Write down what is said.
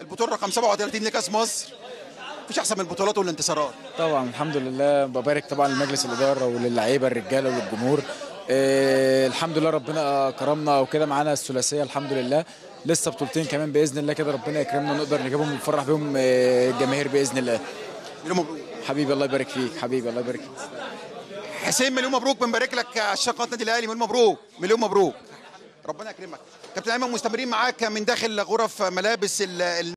البطوله رقم 37 لكاس مصر مفيش احسن من البطولات والانتصارات طبعا الحمد لله ببارك طبعا لمجلس الاداره وللعيبه الرجاله وللجمهور آه الحمد لله ربنا كرمنا وكده معانا الثلاثيه الحمد لله لسه بطولتين كمان باذن الله كده ربنا يكرمنا ونقدر نجيبهم ونفرح بيهم آه، الجماهير باذن الله مليون مبروك حبيبي الله يبارك فيك حبيبي الله يبارك فيك حسين مليون مبروك بنبارك لك عشان قناه النادي الاهلي مليون مبروك مليون مبروك ربنا يكرمك كابتن ايمن مستمرين معاك من داخل غرف ملابس ال-